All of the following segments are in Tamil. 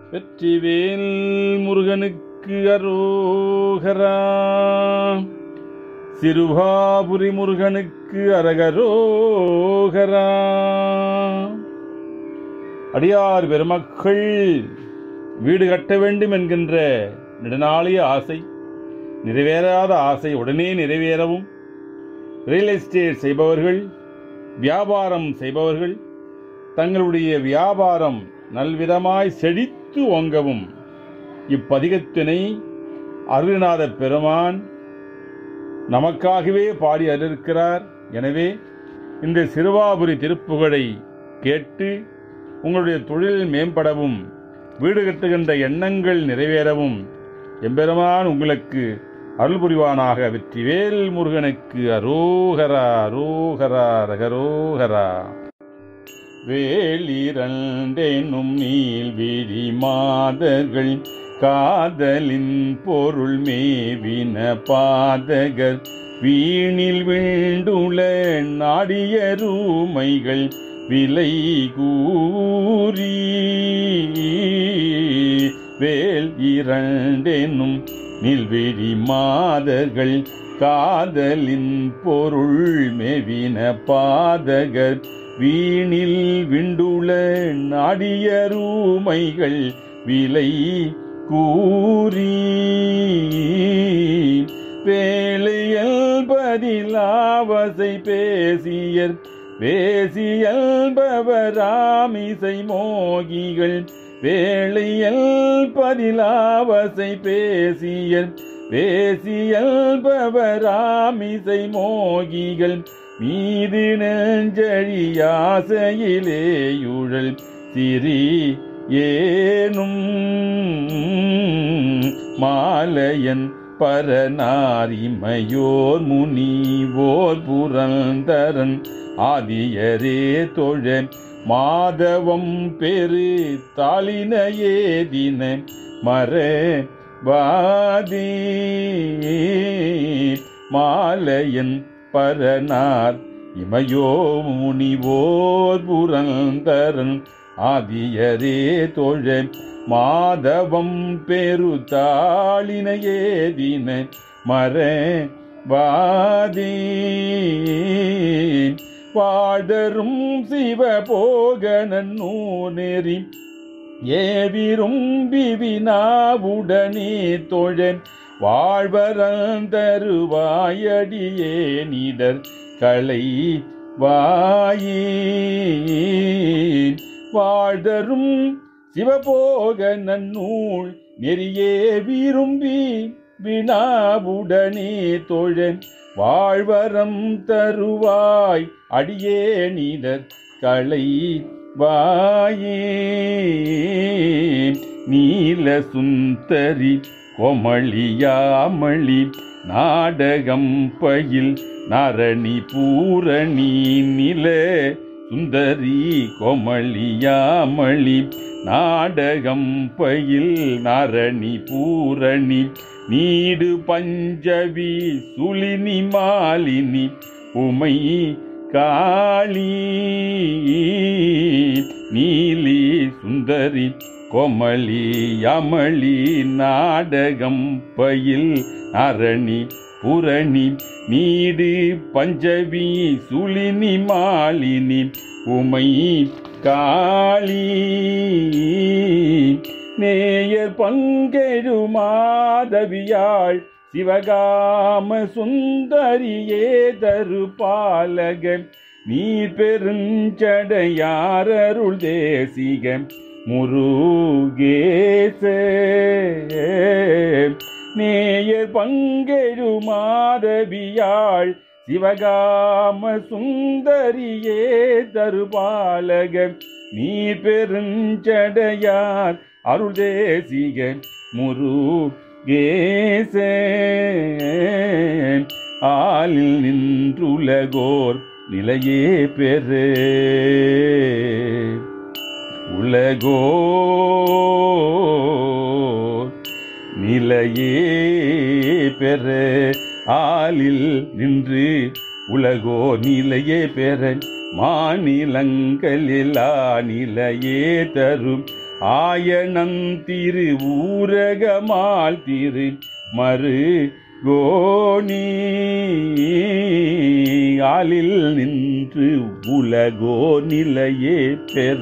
வெற்றிவேல் முருகனுக்கு அரோகரா சிறுவாபுரி முருகனுக்கு அரகரோகரா அடியார் பெருமக்கள் வீடு கட்ட வேண்டும் என்கின்ற நெடுநாளிய ஆசை நிறைவேறாத ஆசை உடனே நிறைவேறவும் ரியல் எஸ்டேட் செய்பவர்கள் வியாபாரம் செய்பவர்கள் தங்களுடைய வியாபாரம் நல்விதமாய் செழித்து ஓங்கவும் இப்பதிகத்தினை அருள்நாத பெருமான் நமக்காகவே பாடி அருளிருக்கிறார் எனவே இந்த சிறுவாபுரி திருப்புகழை கேட்டு உங்களுடைய தொழில் மேம்படவும் வீடு கட்டுகின்ற எண்ணங்கள் நிறைவேறவும் எம்பெருமான் உங்களுக்கு அருள் புரிவானாக வெற்றிவேல் முருகனுக்கு அரோகரா அரோகரா ரகரோகரா வேலிரண்டெனும் நீள்விழி மாதர்கள் காதலின் பொருள் மேவின பாதகர் வீணில் வீண்டுள நாடியருமைகள் விலை கூறி வேல் இரண்டெனும் நில்விழி மாதர்கள் காதலின் பொருள் மேவின பாதகர் வீணில் விண்டுள நாடியருமைகள் விலை கூறி வேலையல் பதிலாவசை பேசியர் பேசியல்பவராமிசை மோகிகள் வேளையல் பதிலாவசை பேசியர் பேசியல்பவராமிசை மோகிகள் மீது நெஞ்சழியாசையிலேயுழல் சிறி ஏனும் மாலையன் பரநாரிமையோர் முனிவோர் புரந்தரன் ஆதியரே தொழ மாதவம் பெரு தாளினையேதின மர வாதி மாலையன் பரனார் இமையோ முனிவோர் புரந்தரன் ஆதியரே தொழ மாதவம் பெரு தாளினையேதின மர வாதி வாழரும் சிவ போகனூ நெறி ஏவிரும் விவினாவுடனே தொழ வாழ்வரந்தருவாயடியே நீடர் களை வாயே வாழ்தரும் சிவபோக நன்னூல் நெறியே விரும்பி வினாவுடனே தொழ வாழ்வரம் தருவாய் அடியே நீடர் களை வாயே நீல சுந்தரி கொமளியாமளி நாடகம் பயில் நரணி பூரணி நில சுந்தரி கொமளியாமளி நாடகம் பயில் நரணி பூரணி நீடு பஞ்சவி சுளினி மாலினி உமை காளி நீலி சுந்தரி கொமளி யமளி நாடகம் பயில் அரணி புரணி நீடு பஞ்சவி சுளினி மாலினி உமை காளி நேயர் பங்கெழு மாதவியாள் சிவகாம சுந்தரியே தரு பாலக நீ பெருஞ்சடையாரருள் தேசிக முருகேச நேயர் பங்கெழு மாதவியாள் சிவகாம சுந்தரியே தருபாலக நீ பெருஞ்சடையார் அருள் தேசிக முருகேச ஆலில் நின்றுலகோர் நிலையே பெரு உலகோர் நிலையே பெற ஆலில் நின்று உலகோ நிலையே பெற மாநிலங்களிலா நிலையே தரும் ஆயனன் திரு ஊரகமால் திரு மறு கோணி ஆலில் நின்று உலகோ நிலையே பெற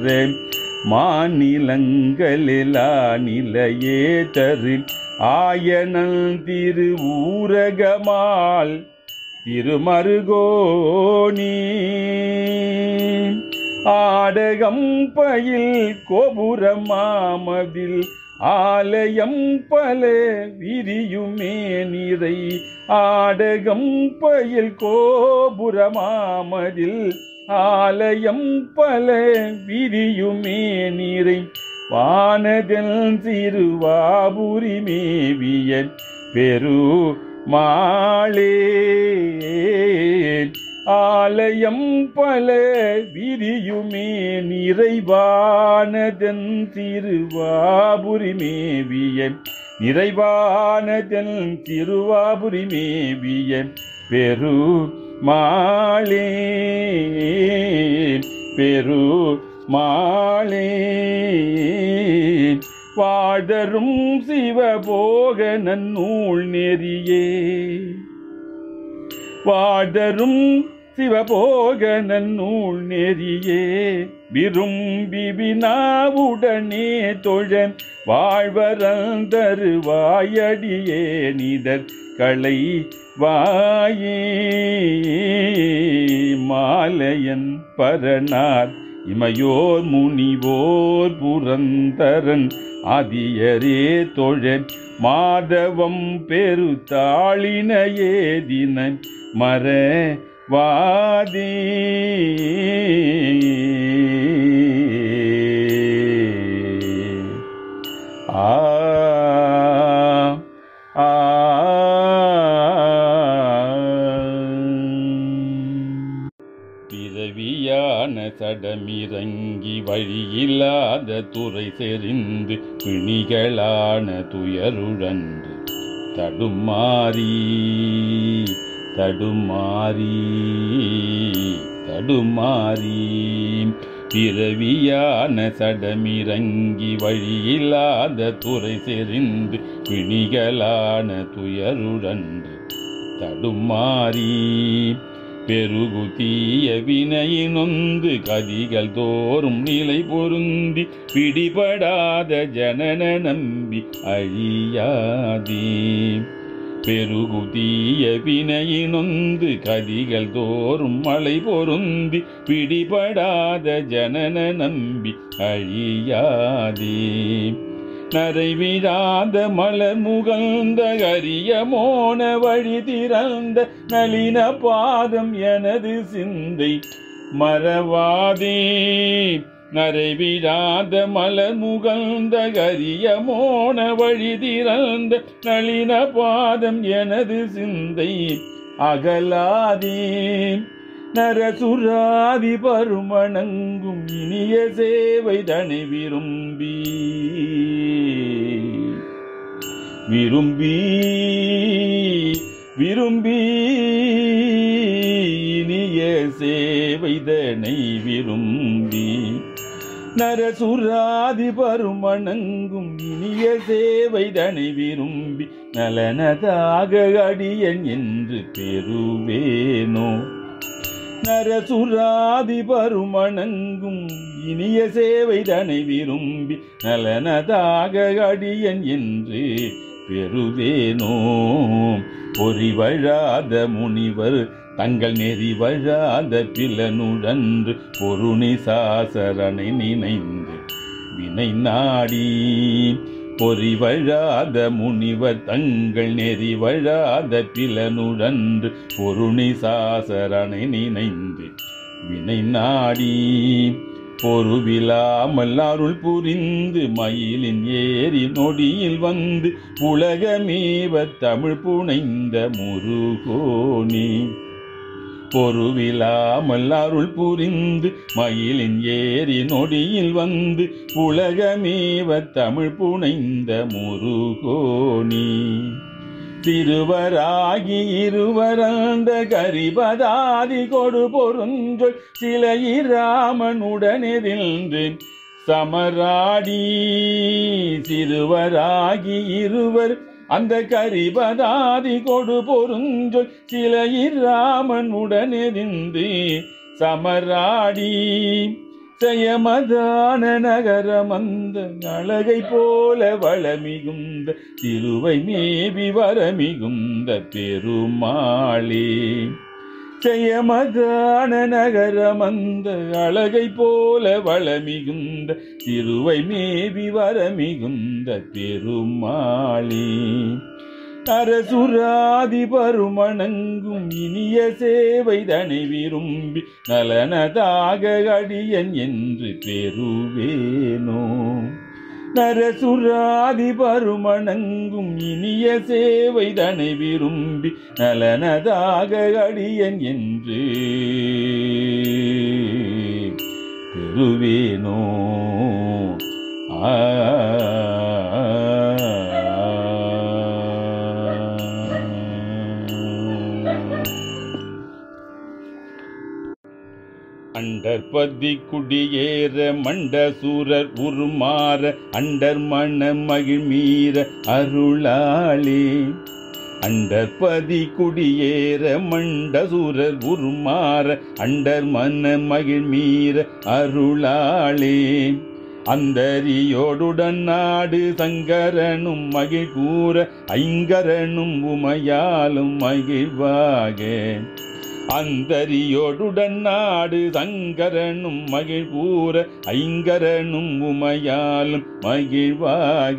மாநிலங்களெலா நிலையே தரு ஆயனல் திரு ஊரகமால் திருமருகோணி ஆடகம் பயில் கோபுரமாமதில் ஆலயம் பல விரியுமே நிறை ஆடகம் பயில் கோபுரமாமதில் ஆலயம் பல விரியுமே நீரை வானதல் திருவாபுரி மேவிய பெரு மாளே ஆலயம் பல விரியுமே நிறைவானதன் திருவாபுரி மேவிய நிறைவானதன் திருவாபுரி மேவிய பெரு மாளே பெரு மாளே வாழரும் சிவபோக நன்னூல் நெறியே வாழரும் சிவபோக நன்னூல் நெறியே விரும்பி வினாவுடனே தொழ வாழ்வரந்தருவாயடியே நிதர் களை வாயே மாலையன் பரனார் இமையோர் முனிவோர் புரந்தரன் ஆதியரே தொழ மாதவம் பெரு தாளினையே தின மர வாதே ஆ ஆ பிறவியான சடமிறங்கி வழியில்லாத துறை செறிந்து பிணிகளான துயருழன்று தடுமாறி தடுமாறி தடுமாறி பிறவியான சடமிறங்கி வழியில்லாத துறை செறிந்து பிணிகளான துயருழன்று தடுமாறி பெருகு தீய வினையினொந்து கதிகள் தோறும் நிலை பொருந்தி பிடிபடாத ஜனன நம்பி அழியாதே பெருகு தீய வினையினொந்து கதிகள் தோறும் மலை பொருந்தி பிடிபடாத ஜனன நம்பி அழியாதே நரை விழாத மலர் முகந்த அரிய மோன வழி திறந்த நளின பாதம் எனது சிந்தை மறவாதே நரை விழாத மலர் முகந்த அரிய மோன வழி திறந்த நளின பாதம் எனது சிந்தை அகலாதே நரசுராதி பருமணங்கும் இனிய சேவை தனை விரும்பி விரும்பி விரும்பி இனிய சேவைதனை விரும்பி நரசுராதி பருமணங்கும் இனிய சேவைதனை விரும்பி நலனதாக அடியன் என்று பெறுவேனோ நரசுராதி பருமணங்கும் இனிய சேவைதனை விரும்பி நலனதாக அடியன் என்று பெறுவேனோ பொறிவழாத முனிவர் தங்கள் நெறி வழாத பிலனுடன்று பொருணி சாசரனை நினைந்து வினை நாடி பொறிவழாத முனிவர் தங்கள் நெறி வழாத பிலனுடன்று பொருணி சாசரனை நினைந்து வினை நாடி பொருவிலாமல் அருள் புரிந்து மயிலின் ஏறி நொடியில் வந்து உலகமேவ தமிழ் புனைந்த முருகோனி பொருவிலாமல் அருள் புரிந்து மயிலின் ஏறி நொடியில் வந்து உலகமேவ தமிழ் புனைந்த முருகோனி திருவராகி இருவரந்த கரிபதாதி கொடு பொருஞ்சொல் சில இராமனுடனெதின்று சமராடி சிறுவராகி இருவர் அந்த கரிபதாதி கொடு பொருஞ்சொல் சிலையிராமன் உடனெறிந்து சமராடி செயமதான நகரமந்த அழகை போல வளமிகுந்த திருவை மேவி வரமிகுந்த பெருமாளே செயமதான நகரமந்த அழகை போல வளமிகுந்த திருவை மேவி வரமிகுந்த பெருமாளே அரசுராதி பருமணங்கும் இனிய சேவை தனை விரும்பி நலனதாக அடியன் என்று பெறுவேனோ நரசுராதி பருமணங்கும் இனிய சேவை தனை விரும்பி நலனதாக அடியன் என்று பெறுவேனோ அண்டற்பதி குடியேற மண்டசூரர் உருமாற அண்டர் மண மகிழ்மீற அருளாளே அண்டற்பதி குடியேற மண்டசூரர் உருமாற அண்டர் மன மகிழ்மீற அருளாளே அந்தரியோடுடன் நாடு சங்கரனும் மகிழ் கூற ஐங்கரனும் உமையாலும் மகிழ்வாக அந்தரியோடுடன் நாடு சங்கரனும் மகிழ் கூற ஐங்கரனும் உமையாலும் மகிழ்வாக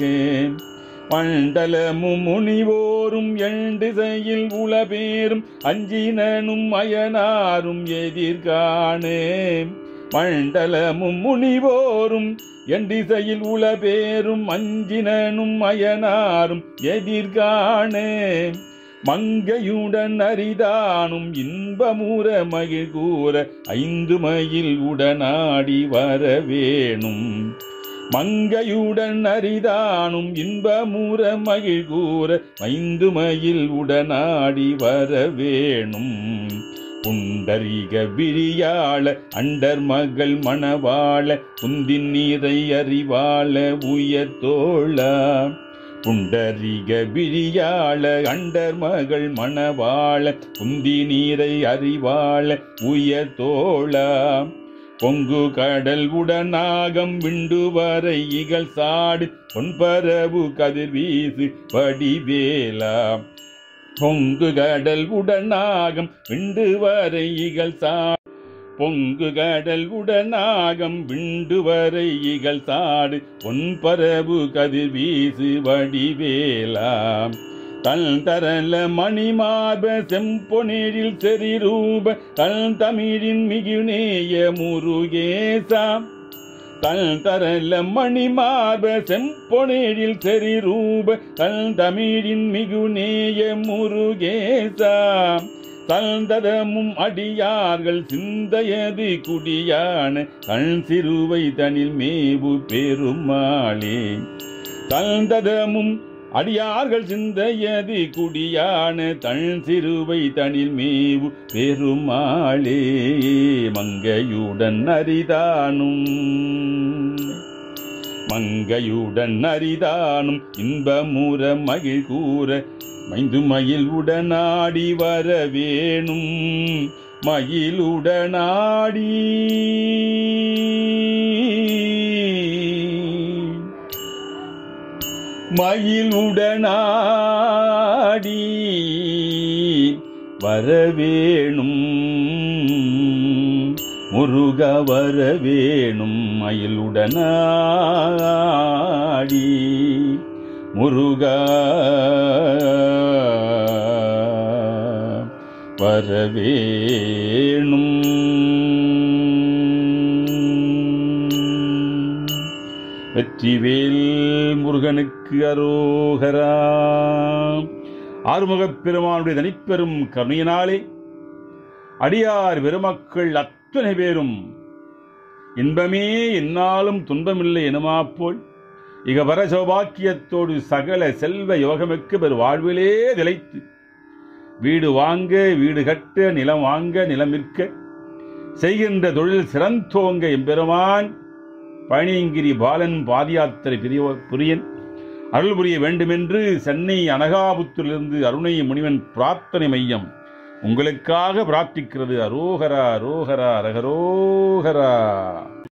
மண்டலமும் முனிவோரும் எண்டிசையில் உளபேரும் அஞ்சினனும் அயனாரும் எதிர்காணே மண்டலமும் முனிவோரும் எண்டிசையில் உளபேரும் அஞ்சினனும் அயனாரும் எதிர்காணே மங்கையுடன் அரிதானும் இன்பமுற மகிழ் கூற ஐந்து மயில் உடனாடி வரவேணும் மங்கையுடன் அரிதானும் இன்பமுற மகிழ் கூற ஐந்து மயில் உடனாடி வரவேணும் புண்டரிக விரியாள அண்டர் மகள் மணவாள குந்தின் நீரை அறிவாள உயர்த்தோளா புண்டரிக விரியாள அண்டர் மகள் மணவாள குந்தி நீரை அறிவாள உயர்த்தோளா பொங்கு கடல் உடனாகம் விண்டு வரை இகழ் சாடு பொன்பரவு கதிர் வீசு வடிவேலா பொங்கு கடல் உடனாகம் விண்டு வரை இகழ் சாடு பொங்கு கடல் உடனாகம் விண்டு வரை இகழ் சாடு பொன்பரவு கதிர் வீசு வடிவேலாம் தல் தரல மணிமார்ப செம்பொனேழில் செறிரூப தல் தமிழின் மிகுநேய முருகேசா தல் தரல மணிமார்ப செம்பொனேழில் செறிரூப தல் தமிழின் மிகுநேய முருகேசா தந்ததமும் அடியார்கள் சிந்தையது குடியான கண் சிறுவை தனில் மேவு பெருமாளே தந்ததமும் அடியார்கள் சிந்தையது குடியான தன் சிறுவை தனில் மேவு பெருமாளே மங்கையுடன் அரிதானும் மங்கையுடன் அரிதானும் இன்பமுற மகிழ் கூற மைந்து மயில் உடனாடி வர வேணும் மயிலுடனாடி மயிலுடனாடி வரவேணும் முருக வரவேணும் மயிலுடனாடி முருக வரவேணும் வெற்றிவேல் முருகனுக்கு அரோகரா ஆறுமுகப் பெருமானுடைய தனிப்பெரும் கருணையினாலே அடியார் பெருமக்கள் அத்தனை பேரும் இன்பமே என்னாலும் துன்பமில்லை எனுமாப்போல் இக வர சௌபாக்கியத்தோடு சகல செல்வ யோகமிக்க பெரு வாழ்விலே நிலைத்து வீடு வாங்க வீடு கட்ட நிலம் வாங்க நிலம் விற்க செய்கின்ற தொழில் சிறந்தோங்க எம்பெருமான் பழனியங்கிரி பாலன் பாதயாத்திரை பிரிய புரியன் அருள் புரிய வேண்டுமென்று சென்னை அனகாபுத்திலிருந்து அருணை முனிவன் பிரார்த்தனை மையம் உங்களுக்காக பிரார்த்திக்கிறது அரோகரா அரோகரா அரகரோகரா